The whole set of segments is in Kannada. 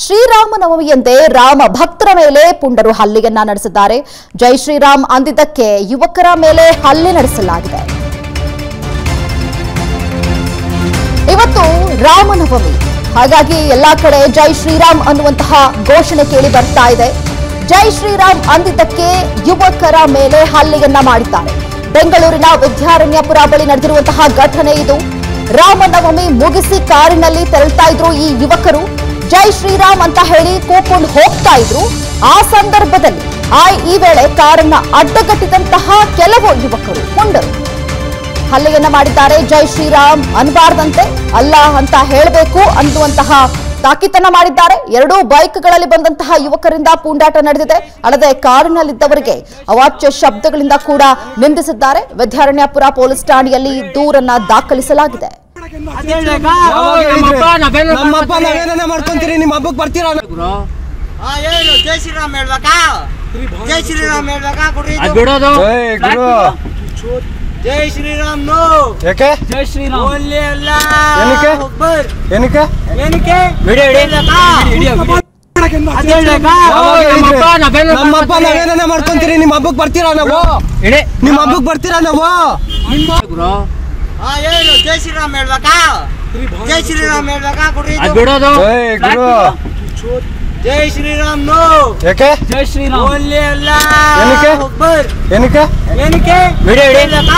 ಶ್ರೀರಾಮನವಮಿಯಂದೇ ರಾಮ ಭಕ್ತರ ಮೇಲೆ ಪುಂಡರು ಹಲ್ಲೆಯನ್ನ ನಡೆಸಿದ್ದಾರೆ ಜೈ ಶ್ರೀರಾಮ್ ಅಂದಿದ್ದಕ್ಕೆ ಯುವಕರ ಮೇಲೆ ಹಲ್ಲೆ ನಡೆಸಲಾಗಿದೆ ಇವತ್ತು ರಾಮನವಮಿ ಹಾಗಾಗಿ ಎಲ್ಲಾ ಕಡೆ ಜೈ ಶ್ರೀರಾಮ್ ಅನ್ನುವಂತಹ ಘೋಷಣೆ ಕೇಳಿ ಬರ್ತಾ ಇದೆ ಜೈ ಶ್ರೀರಾಮ್ ಅಂದಿದ್ದಕ್ಕೆ ಯುವಕರ ಮೇಲೆ ಹಲ್ಲೆಯನ್ನ ಮಾಡಿದ್ದಾರೆ ಬೆಂಗಳೂರಿನ ವಿದ್ಯಾರಣ್ಯಪುರ ಬಳಿ ನಡೆದಿರುವಂತಹ ಘಟನೆ ಇದು ರಾಮನವಮಿ ಮುಗಿಸಿ ಕಾರಿನಲ್ಲಿ ತೆರಳ್ತಾ ಇದ್ರು ಈ ಯುವಕರು ಜೈ ಶ್ರೀರಾಮ್ ಅಂತ ಹೇಳಿ ಕೂಕೊಂಡು ಹೋಗ್ತಾ ಇದ್ರು ಆ ಸಂದರ್ಭದಲ್ಲಿ ಆ ಈ ವೇಳೆ ಕಾರನ್ನ ಅಡ್ಡಗಟ್ಟಿದಂತಹ ಕೆಲವು ಯುವಕರು ಪುಂಡರು ಹಲ್ಲೆಯನ್ನ ಮಾಡಿದ್ದಾರೆ ಜೈ ಶ್ರೀರಾಮ್ ಅನ್ಬಾರ್ದಂತೆ ಅಲ್ಲ ಅಂತ ಹೇಳಬೇಕು ಅನ್ನುವಂತಹ ತಾಕೀತನ್ನ ಮಾಡಿದ್ದಾರೆ ಎರಡೂ ಬೈಕ್ಗಳಲ್ಲಿ ಬಂದಂತಹ ಯುವಕರಿಂದ ಪೂಂಡಾಟ ನಡೆದಿದೆ ಅಲ್ಲದೆ ಕಾರಿನಲ್ಲಿದ್ದವರಿಗೆ ಅವಾಚ್ಯ ಶಬ್ದಗಳಿಂದ ಕೂಡ ನಿಂದಿಸಿದ್ದಾರೆ ವಿದ್ಯಾರಣ್ಯಪುರ ಪೊಲೀಸ್ ಠಾಣೆಯಲ್ಲಿ ದೂರನ್ನ ದಾಖಲಿಸಲಾಗಿದೆ ಯಾವಾಗ ಹೇಳಿದ್ರಿ? ನಾವೇನು ನಮ್ಮಪ್ಪ ನಾವೇನ ಮಾಡ್ಕೊಂತೀರಿ ನಿಮ್ಮ ಹಬ್ಬಕ್ಕೆ ಬರ್ತೀರಾ ಹಾ ಏನು ಜೈ ಶ್ರೀರಾಮ್ ಹೇಳ್ಬೇಕಾ ಜೈ ಶ್ರೀರಾಮ್ ಹೇಳ್ಬೇಕಾ ಕೊಡ್ರಿ ಇದು. ಬಿಡೋದು ಏಯ್ ಗುರು ಜೈ ಶ್ರೀರಾಮ್ ನೋ ಯಾಕೆ ಜೈ ಶ್ರೀರಾಮ್ ಓನ್ಲಿ ಅಲ್ಲ ಏನಕ್ಕೆ? ಒಬ್ಬರ್ ಏನಕ್ಕೆ ಏನಕ್ಕೆ ವಿಡಿಯೋ ಹಿಡಿ. ಹೇಳ್ಬೇಕಾ? ಅದ್ ಹೇಳ್ಬೇಕಾ? ಯಾವಾಗ ಹೇಳಿದ್ರಿ? ನಮ್ಮಪ್ಪ ನಾವೇನು ನಮ್ಮಪ್ಪ ನಾವೇನ ಮಾಡ್ಕೊಂತೀರಿ ನಿಮ್ಮ ಹಬ್ಬಕ್ಕೆ ಬರ್ತೀರಾ ನಾವು ಇಡಿ. ನಿಮ್ಮ ಹಬ್ಬಕ್ಕೆ ಬರ್ತೀರಾ ನಾವು ಗುರು. ಹಾ ಏನು ಜೈ ಶ್ರೀರಾಮ್ ಹೇಳ್ಬೇಕಾ ಜೈ ಶ್ರೀರಾಮ್ ಹೇಳ್ಬೇಕಾ ಕೊಡ್ರಿ ಅದ್ ಇದು. ಬಿಡೋದು ಏಯ್ ಗುರು ಜೈ ಶ್ರೀರಾಮ್ ನೋ ಯಾಕೆ ಜೈ ಶ್ರೀರಾಮ್ ಓನ್ಲಿ ಅಲ್ಲ ಏನಕ್ಕೆ? ಒಬ್ಬರ್ ಏನಕ್ಕೆ ಏನಕ್ಕೆ ವಿಡಿಯೋ ಹಿಡಿ. ಹೇಳ್ಬೇಕಾ?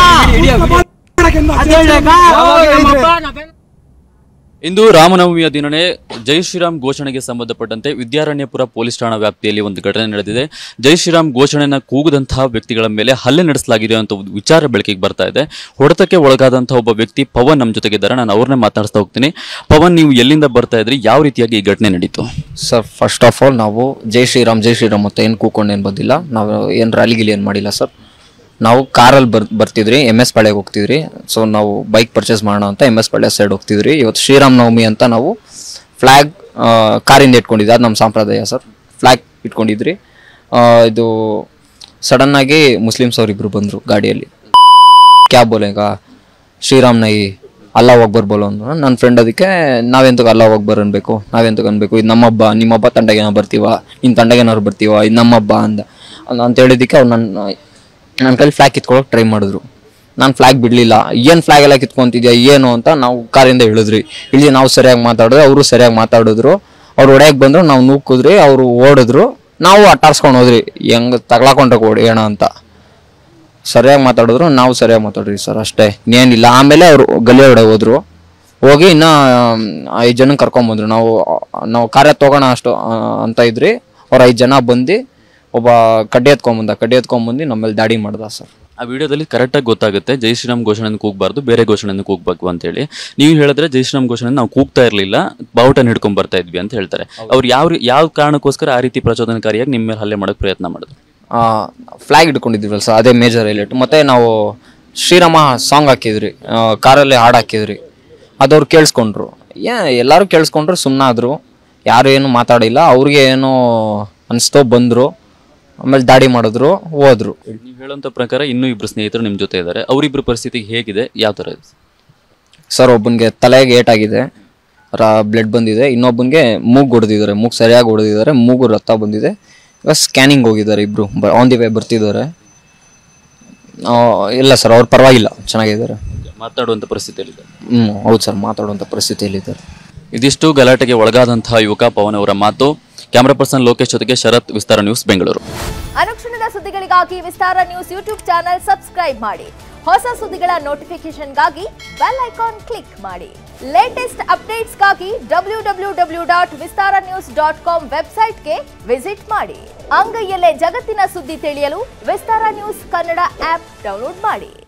ಅದ್ ಹೇಳ್ಬೇಕಾ? ಯಾವಾಗ ಹೇಳಿದ್ರಿ? ನಮ್ಮಪ್ಪ ನಾವೇನು ಇಂದು ರಾಮನವಮಿಯ ದಿನನೇ ಜೈ ಶ್ರೀರಾಮ್ ಘೋಷಣೆಗೆ ಸಂಬಂಧಪಟ್ಟಂತೆ ವಿದ್ಯಾರಣ್ಯಪುರ ಪೊಲೀಸ್ ಠಾಣಾ ವ್ಯಾಪ್ತಿಯಲ್ಲಿ ಒಂದು ಘಟನೆ ನಡೆದಿದೆ ಜೈ ಶ್ರೀರಾಮ್ ಘೋಷಣೆಯನ್ನು ಕೂಗದಂತಹ ವ್ಯಕ್ತಿಗಳ ಮೇಲೆ ಹಲ್ಲೆ ನಡೆಸಲಾಗಿದೆ ಅಂತ ಒಂದು ವಿಚಾರ ಬೆಳಕಿಗೆ ಬರ್ತಾ ಇದೆ ಹೊಡೆತಕ್ಕೆ ಒಳಗಾದಂತಹ ಒಬ್ಬ ವ್ಯಕ್ತಿ ಪವನ್ ನಮ್ಮ ಜೊತೆಗಿದ್ದಾರೆ ನಾನು ಅವ್ರನ್ನೇ ಮಾತಾಡಿಸ್ತಾ ಹೋಗ್ತೀನಿ ಪವನ್ ನೀವು ಎಲ್ಲಿಂದ ಬರ್ತಾ ಇದ್ರಿ ಯಾವ ರೀತಿಯಾಗಿ ಈ ಘಟನೆ ನಡೀತು ಸರ್ ಫಸ್ಟ್ ಆಫ್ ಆಲ್ ನಾವು ಜೈ ಶ್ರೀರಾಮ್ ಜೈ ಶ್ರೀರಾಮ್ ಅಂತ ಏನು ಕೂಕೊಂಡು ಏನು ಬಂದಿಲ್ಲ ನಾವು ಏನು ರ್ಯಾಲಿ ಗಿಲಿ ಏನು ಮಾಡಿಲ್ಲ ಸರ್ ನಾವು ಕಾರಲ್ಲಿ ಬರ್ ಬರ್ತಿದ್ರಿ ಎಮ್ ಎಸ್ ಪಾಳ್ಯಗೆ ಹೋಗ್ತಿದ್ರಿ ಸೊ ನಾವು ಬೈಕ್ ಪರ್ಚೇಸ್ ಮಾಡೋಣ ಅಂತ ಎಮ್ ಎಸ್ ಪಾಳ್ಯ ಸೈಡ್ ಹೋಗ್ತಿದ್ರಿ ಇವತ್ತು ಶ್ರೀರಾಮ್ ನವಮಿ ಅಂತ ನಾವು ಫ್ಲ್ಯಾಗ್ ಕಾರಿಂದ ಇಟ್ಕೊಂಡಿದ್ದೆ ಅದು ನಮ್ಮ ಸಂಪ್ರದಾಯ ಸರ್ ಫ್ಲ್ಯಾಗ್ ಇಟ್ಕೊಂಡಿದ್ರಿ ಆ, ಇದು ಸಡನ್ನಾಗಿ ಮುಸ್ಲಿಮ್ಸ್ ಅವರಿಬ್ಬರು ಬಂದರು ಗಾಡಿಯಲ್ಲಿ ಕ್ಯಾ ಬೋಲೆಗ ಶ್ರೀರಾಮ್ ನೈ ಅಲ್ಲ ಅಕ್ಬರ್ ಬೋಲೋ ಅಂದ್ರು ನನ್ನ ಫ್ರೆಂಡ್ ಅದಕ್ಕೆ ನಾವೆಂತಕ್ಕೆ ಅಲ್ಲ ಅಕ್ಬರ್ ಅನ್ಬೇಕು ನಾವೆಂತಕ್ಕೆ ಅನ್ಬೇಕು ಇದು ನಮ್ಮಬ್ಬ ನಿಮ್ಮಬ್ಬ ತಂಡಗೆ ನಾವು ಬರ್ತೀವ ನಿನ್ನ ತಂಡಗೆ ಏನಾದ್ರು ಬರ್ತೀವ ಇದು ನಮ್ಮಬ್ಬ ಅಂದ ಅನ್- ಅಂತ ಹೇಳಿದ್ದಕ್ಕೆ ಅವ್ರು ನನ್ನ ನನ್ನ ಕೈಲಿ ಫ್ಲ್ಯಾಗ್ ಕಿತ್ಕೊಳ್ಳೋಕೆ ಟ್ರೈ ಮಾಡಿದ್ರು ನಾನು ಫ್ಲ್ಯಾಗ್ ಬಿಡಲಿಲ್ಲ ಏನು ಫ್ಲ್ಯಾಗ್ ಎಲ್ಲ ಕಿತ್ಕೊಂತಿದ್ಯಾ ಏನು ಅಂತ ನಾವು ಕಾರಿಂದ ಇಳಿದ್ರಿ ಇಳಿದು ನಾವು ಸರಿಯಾಗಿ ಮಾತಾಡಿದ್ರೆ ಅವರು ಸರಿಯಾಗಿ ಮಾತಾಡಿದ್ರು ಅವ್ರು ಹೊಡ್ಯಕ್ಕೆ ಬಂದ್ರು ನಾವು ನೂಕಿದ್ರಿ ಅವರು ಓಡಿದ್ರು ನಾವು ಅಟ್ಟಾಡ್ಸ್ಕೊಂಡು ಹೋದ್ರಿ ಹೆಂಗೆ ತಗ್ಲಾಕೊಂಡ್ರೆ ಹೊಡೆಯೋಣ ಅಂತ ಸರಿಯಾಗಿ ಮಾತಾಡಿದ್ರು ನಾವು ಸರಿಯಾಗಿ ಮಾತಾಡ್ರಿ ಸರ್ ಅಷ್ಟೇ ಇನ್ನೇನಿಲ್ಲ ಆಮೇಲೆ ಅವರು ಗಲ್ಲಿ ಹೊಡೆ ಹೋದ್ರು ಹೋಗಿ ಇನ್ನ ಐದು ಜನ ಕರ್ಕೊಂಬಂದ್ರು ನಾವು ನಾವು ಕಾರ್ಯ ತಗೋಣ ಅಷ್ಟು ಆ, ಅಂತ ಇದ್ರಿ ಅವ್ರು ಐದು ಜನ ಬಂದು ಒಬ್ಬ ಕಡ್ಡಿ ಎತ್ಕೊಂಬಂದ ಕಡ್ಡಿ ಎತ್ಕೊಂಬಂದು ನಮ್ಮಲ್ಲಿ ದಾಡಿ ಮಾಡ್ದ ಸರ್ ಆ ವಿಡಿಯೋದಲ್ಲಿ ಕರೆಕ್ಟಾಗಿ ಗೊತ್ತಾಗುತ್ತೆ ಜೈ ಶ್ರೀರಾಮ್ ಘೋಷಣೆಯನ್ನು ಕೂಗಬಾರ್ದು ಬೇರೆ ಘೋಷಣೆಯನ್ನು ಕೂಗಬೇಕು ಅಂತ ಹೇಳಿ ನೀವು ಹೇಳಿದ್ರೆ ಜೈ ಶ್ರೀರಾಮ್ ಘೋಷಣೆ ನಾವು ಕೂಗ್ತಾ ಇರಲಿಲ್ಲ ಬಾವುಟನ ಹಿಡ್ಕೊಂಡ್ ಬರ್ತಾ ಇದ್ವಿ ಅಂತ ಹೇಳ್ತಾರೆ ಅವ್ರು ಯಾವ ರೀ- ಯಾವ ಕಾರಣಕ್ಕೋಸ್ಕರ ಆ ರೀತಿ ಪ್ರಚೋದನಕಾರಿಯಾಗಿ ನಿಮ್ಮ ಮೇಲೆ ಹಲ್ಲೆ ಮಾಡೋಕೆ ಪ್ರಯತ್ನ ಮಾಡಿದ್ರು ಫ್ಲ್ಯಾಗ್ ಇಟ್ಕೊಂಡಿದ್ವಲ್ಲ ಸರ್ ಅದೇ ಮೇಜರ್ ಹೈಲೈಟ್ ಮತ್ತೆ ನಾವು ಶ್ರೀರಾಮ ಸಾಂಗ್ ಹಾಕಿದ್ರಿ ಆ, ಕಾರಲ್ಲಿ ಹಾಡು ಹಾಕಿದ್ರಿ ಅದವ್ರು ಕೇಳಿಸ್ಕೊಂಡ್ರು ಏ ಎಲ್ಲರೂ ಕೇಳಿಸ್ಕೊಂಡ್ರು ಸುಮ್ಮನಾದ್ರು ಯಾರು ಏನು ಮಾತಾಡಿಲ್ಲ ಅವ್ರಿಗೆ ಏನೋ ಅನಿಸ್ತೋ ಬಂದರು ಆಮೇಲೆ ದಾಡಿ ಮಾಡಿದ್ರು ಹೋದ್ರು ನೀವು ಹೇಳೋಂಥ ಪ್ರಕಾರ ಇನ್ನೂ ಇಬ್ರು ಸ್ನೇಹಿತರು ನಿಮ್ಮ ಜೊತೆ ಇದ್ದಾರೆ ಅವರಿಬ್ಬರ ಪರಿಸ್ಥಿತಿ ಹೇಗಿದೆ ಯಾವ ಥರ ಇದೆ ಸರ್ ಒಬ್ಬನಿಗೆ ತಲೆಗೆ ಏಟಾಗಿದೆ ರಾ ಬ್ಲಡ್ ಬಂದಿದೆ ಇನ್ನೊಬ್ಬನಿಗೆ ಮೂಗು ಹೊಡೆದಿದ್ದಾರೆ ಮೂಗು ಸರಿಯಾಗಿ ಹೊಡೆದಿದ್ದಾರೆ ಮೂಗು ರಕ್ತ ಬಂದಿದೆ ಇವಾಗ ಸ್ಕ್ಯಾನಿಂಗ್ ಹೋಗಿದ್ದಾರೆ ಇಬ್ಬರು ಆನ್ ದಿ ವೇ ಬರ್ತಿದ್ದಾರೆ ಆ, ಇಲ್ಲ ಸರ್ ಅವ್ರು ಪರವಾಗಿಲ್ಲ ಚೆನ್ನಾಗಿದ್ದಾರೆ ಮಾತಾಡುವಂಥ ಪರಿಸ್ಥಿತಿಯಲ್ಲಿದೆ ಹ್ಞೂ ಹೌದು ಸರ್ ಮಾತಾಡುವಂಥ ಪರಿಸ್ಥಿತಿಯಲ್ಲಿದ್ದಾರೆ ಇದಿಷ್ಟು ಗಲಾಟೆಗೆ ಒಳಗಾದಂತಹ ಯುವಕ ಪವನ್ ಅವರ ಮಾತು ಕ್ಯಾಮರಾ ಪರ್ಸನ್ ಲೋಕೇಶ್ ಜೊತೆಗೆ ಶರತ್ ವಿಸ್ತಾರ ನ್ಯೂಸ್ ಬೆಂಗಳೂರು ಅನುಕ್ಷಣದ ಸುದ್ದಿಗಳಿಗಾಗಿ Vistara news YouTube channel subscribe ಮಾಡಿ ಹೊಸ ಸುದ್ದಿಗಳ ನೋಟಿಫಿಕೇಶನ್ಗಾಗಿ ಬೆಲ್ ಐಕಾನ್ ಕ್ಲಿಕ್ ಮಾಡಿ ಲೇಟೆಸ್ಟ್ ಅಪ್ಡೇಟ್ಸ್ಗಾಗಿ W W W dot Vistara news dot com ವೆಬ್ಸೈಟ್ಗೆ ವಿಸಿಟ್ ಮಾಡಿ ಅಂಗೈಯಲ್ಲೇ ಜಗತ್ತಿನ ಸುದ್ದಿ ತಿಳಿಯಲು Vistara news Kannada app download ಮಾಡಿ